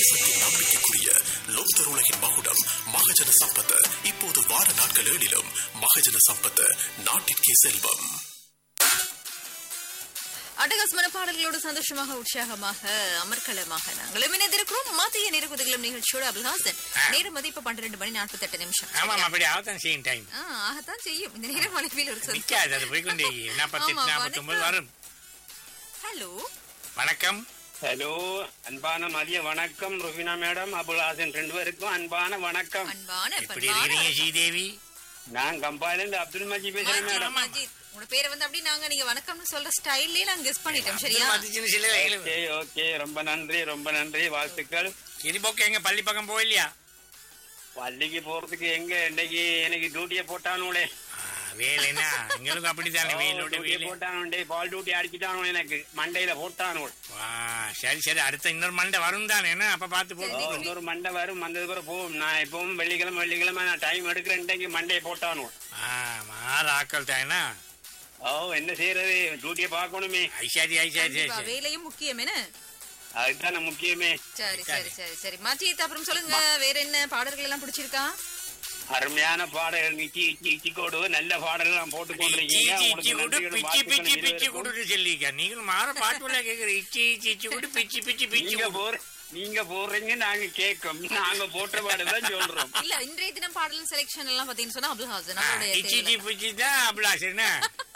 தேசத்தின் நம்பிக்கைக்குரிய லோக்தர் உலகின் மகுடம் மகஜன சம்பத் இப்போது வார நாட்கள் ஏழிலும் மகஜன சம்பத் நாட்டிற்கே செல்வம் அட்டகாசமான பாடல்களோடு சந்தோஷமாக உற்சாகமாக அமர்க்கலமாக நாங்களும் இணைந்திருக்கிறோம் மத்திய நிறுவனங்களும் நிகழ்ச்சியோடு அபுல்ஹாசன் நேரம் மதிப்பு பன்னிரண்டு மணி நாற்பத்தி எட்டு நிமிஷம் ஆமாம் அப்படி ஆகத்தான் செய்யும் டைம் ஆ, ஆகத்தான் செய்யும் இந்த நேரம் அழைப்பில் ஒரு சொல் நிக்காது அது போய்கொண்டே நாற்பத்தி ஆமா, எட்டு நாற்பத்தி ஒன்பது வரும் ஹலோ வணக்கம் ஹலோ அன்பான மதிய வணக்கம் ருபினா மேடம் அபுல்ஹாசன் ரெண்டு பேருக்கும் அன்பான வணக்கம் அன்பான எப்படி பண்பான இருக்கிறீங்க ஸ்ரீதேவி நான் கம்பாயில இருந்து அப்துல் மஜி பேசுறேன் மஜித், மேடம் மஜித். உங்களோட பேரை வந்து அப்படி நாங்க நீங்க வணக்கம்னு சொல்ற ஸ்டைல்லே நாங்க கெஸ் பண்ணிட்டோம் சரியா மதிச்சுன்னு சில வேலைகள் ஓகே ஓகே ரொம்ப நன்றி ரொம்ப நன்றி வாழ்த்துக்கள் கிரிபோக்கு எங்க பள்ளி பக்கம் போயில்லையா பள்ளிக்கு போறதுக்கு எங்க இன்னைக்கு எனக்கு டியூட்டியை போட்டானுங்களே ஆ, வேலைன்னா எங்களுக்கும் அப்படித்தானே வெயிலோட டியூட்டியை வெயில் போட்டானுண்டே பால் டியூட்டி அடிச்சுட்டானு எனக்கு மண்டையில போட்டானுவல் வா சரி சரி அடுத்த இன்னொரு மண்டை வரும் தானே என்ன அப்ப பார்த்து போ ஓ, இன்னொரு மண்டை வரும் வந்தது பிறகு போகும் நான் எப்பவும் வெள்ளிக்கிழமை வெள்ளிக்கிழமை நான் டைம் எடுக்கிறேன் இன்னைக்கு மண்டையை போட்டானுவல் ஆ மாற ஆக்கள் தானே ஓ என்ன செய்யறது டியூட்டியை பார்க்கணுமே ஐசாரி ஐசாரி சரி கண்டிப்பா, சரி வேலையும் முக்கியம் என்ன அதுதானே முக்கியமே சரி சரி சரி சரி மஜித் அப்புறம் சொல்லுங்க வேற என்ன பாடல்கள் எல்லாம் பிடிச்சிருக்கா அருமையான பாடல்கள் இச்சி இச்சி இச்சி கோடு நல்ல பாடல்கள் நான் போட்டு இச்சி கொண்டிருக்கீங்க இச்சி உங்களுக்கு இச்சி நன்றிகளும் குடு பிச்சி பிச்சி வாழ்த்துக்களும் பிச்சி இருவருக்கும். குடுன்னு சொல்லிக்க நீங்களும் மாற பாட்டுல கேக்குற இச்சி இச்சி இச்சி குடு பிச்சி பிச்சி பிச்சி நீங்க குடு. போற நீங்க போடுறீங்க நாங்க கேட்கும் நாங்க போட்ட பாடுதான் சொல்றோம் இல்ல இன்றைய தினம் பாடல் செலெக்ஷன் எல்லாம் பாத்தீங்கன்னு சொன்னா அபுல்ஹாசன் ஆ, அவருடைய இச்சி தேர்வுல. இச்சி பிச்சி தான் அபிலாஷ் என்ன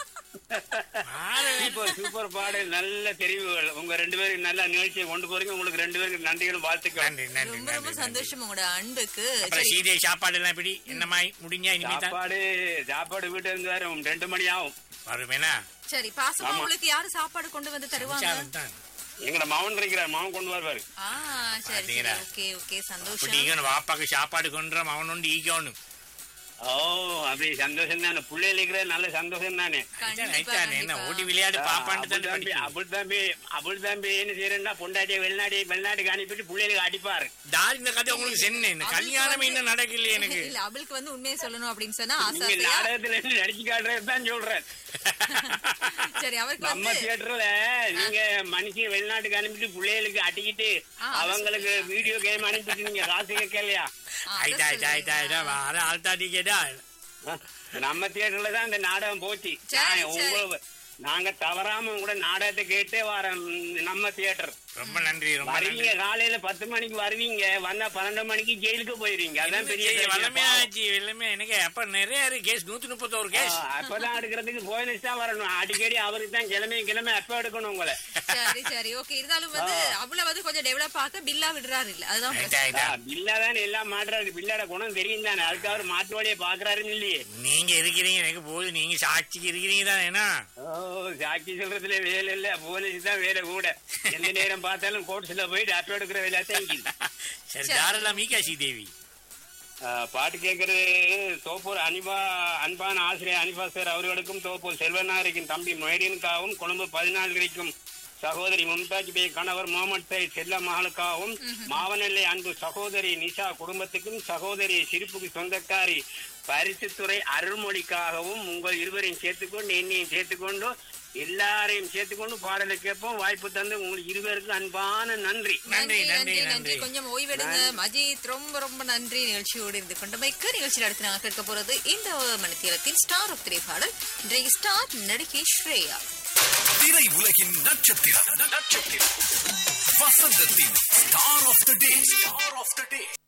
மாற சூப்பர் சூப்பர் பாடல் நல்ல தெரிவுகள் உங்க ரெண்டு பேரும் நல்ல நிகழ்ச்சியை கொண்டு போறீங்க உங்களுக்கு ரெண்டு பேருக்கு நன்றிகளும் வாழ்த்துக்கள் நன்றி நன்றி ரொம்ப ரொம்ப நன்றி, நன்றி சந்தோஷம் உங்களோட அன்புக்கு அப்புறம் சரி சீதை சாப்பாடு எல்லாம் எப்படி என்னமாய் முடிஞ்சா இனிமே தான் சாப்பாடு சாப்பாடு வீட்டுல இருந்து வரும் ரெண்டு மணி ஆகும் வருமேனா சரி பாசமா உங்களுக்கு யாரு சாப்பாடு கொண்டு வந்து தருவாங்க சம்சாரம் தான் எங்கட மகன் இருக்கிறார் மகன் கொண்டு வருவாரு ஆ சரி சரி பாத்தீங்களா? ஓகே ஓகே அப்படி சந்தோஷம் ஈகணும் வாப்பாக்கு சாப்பாடு கொண்டுறோம் அவனொண்டு ஈகணும் ஓ அப்படி சந்தோஷம் தானே பிள்ளைகள் இருக்கிற நல்ல சந்தோஷம் தானே கண்டிப்பா, ஐட்டானே என்ன கண்டிப்பா. ஓடி விளையாடு பாப்பான்னு அபுல் தான் தம்பி படிக்கணும். அபுல் தம்பி அபுல் தம்பி என்ன செய்யறா பொண்டாட்டிய வெளிநாடு வெளிநாட்டுக்கு அனுப்பிட்டு பிள்ளைகளுக்கு அடிப்பாரு தாரி இந்த கதை உங்களுக்கு சென்ன இந்த அவளுக்கு கல்யாணமே வந்து- இன்னும் நடக்கலையே எனக்கு இல்ல அவளுக்கு வந்து உண்மையை சொல்லணும் அப்படின்னு சொன்னா நீங்க ஆசாசையா நாடகத்துல இருந்து நடிச்சு காட்டுறது தான் சொல்றேன் சரி அவருக்கு நம்ம வந்து தியேட்டர்ல நீங்க மனுஷன் வெளிநாட்டுக்கு அனுப்பிட்டு பிள்ளைகளுக்கு அடிக்கிட்டு ஆ, அதை அவங்களுக்கு வீடியோ கேம் அனுப்பிட்டு நீங்க காசு கேட்கலையா ஆ, அதை ஆயிட்டா ஆயிட்டா ஆயிட்டா ஆயிட்டா சொல்லுங்க. வார ஆள்தாடி கேட்டா நம்ம தியேட்டர்ல தான் இந்த நாடகம் போச்சு சரி, நான் சரி. உங்களை நாங்க தவறாம கூட நாடகத்தை கேட்டே வரோம் நம்ம தியேட்டர் ரொம்ப நன்றி ரொம்ப நன்றி வருவீங்க காலையில பத்து மணிக்கு வருவீங்க வந்தா பன்னெண்டு மணிக்கு ஜெயிலுக்கு போயிருவீங்க அதான் பெரிய சரி, பிரச்சனை. வல்லமே ஆச்சு வெள்ளமே எனக்கு அப்ப நிறைய இருக்கு கேஸ் நூத்தி முப்பத்தோரு கேஸ் ஆ, அப்பதான் எடுக்கிறதுக்கு போயினுச்சு தான் வரணும் அடிக்கடி அவருக்கு தான் கிளம்பி கிளம்பி அப்ப எடுக்கணும் உங்களை சரி சரி ஓகே இருந்தாலும் வந்து அவ்வளவு வந்து கொஞ்சம் டெவலப் ஆக பில்லா விடுறாரு இல்ல அதுதான் ஆயிட்டா பிரச்சனை. ஆயிட்டா பில்லா தானே எல்லாம் மாட்டுறாரு பில்லாட குணம் தெரியும் தானே அதுக்கு அவர் மாட்டு வழியை பாக்குறாருன்னு இல்லையே நீங்க இருக்கிறீங்க எனக்கு போது நீங்க சாட்சிக்கு இருக்கிறீங்க தான் என்ன ஓ சாட்சி சொல்றதுல வேலை இல்ல போலீஸ் தான் வேலை கூட எந்த நேரம் பார்த்தாலும் கோர்ட்ஸ்ல போயிட்டு அப்ப எடுக்கிற வேலை தான் இருக்குது. சரி தாராளம் மீகாட்சி தேவி ஆ, பாட்டு கேட்கறது தோப்பூர் அனிபா அன்பான ஆசிரியர் அனிபா சார் அவர்களுக்கும் தோப்பூர் செல்வனாரிக்கும் தம்பி மொய்டீனுக்காகவும் கொழும்பு பதினான்கிற்கும் சகோதரி மும்தாஜ் பே கணவர் முகமது சைத் செல்ல மகளுக்காகவும் மாவனெல்லை அன்பு சகோதரி நிஷா குடும்பத்துக்கும் சகோதரி சிரிப்புக்கு சொந்தக்காரி பரிசுத்துறை அருள்மொழிக்காகவும் உங்கள் இருவரையும் சேர்த்துக்கொண்டு என்னையும் சேர்த்துக்கொண்டு எல்லாரையும் சேர்த்துக்கொண்டு பாடலை கேட்போம் வாய்ப்பு தந்து உங்களுக்கு இருவருக்கும் அன்பான நன்றி நன்றி, நன்றி நன்றி, நன்றி நன்றி. கொஞ்சம் ஓய்வெடுங்க மஜித் ரொம்ப ரொம்ப நன்றி நிகழ்ச்சியோடு இருந்து கொண்டமைக்கு நிகழ்ச்சியில் அடுத்து நாங்கள் கேட்க போறது இந்த மணித்தியலத்தின் ஸ்டார் ஆஃப் திரைப்பாடல் இன்றைய ஸ்டார் நடிகை ஸ்ரேயா திரை உலகின் நட்சத்திரம் நட்சத்திரம் வசந்தத்தின் star of the day star of the day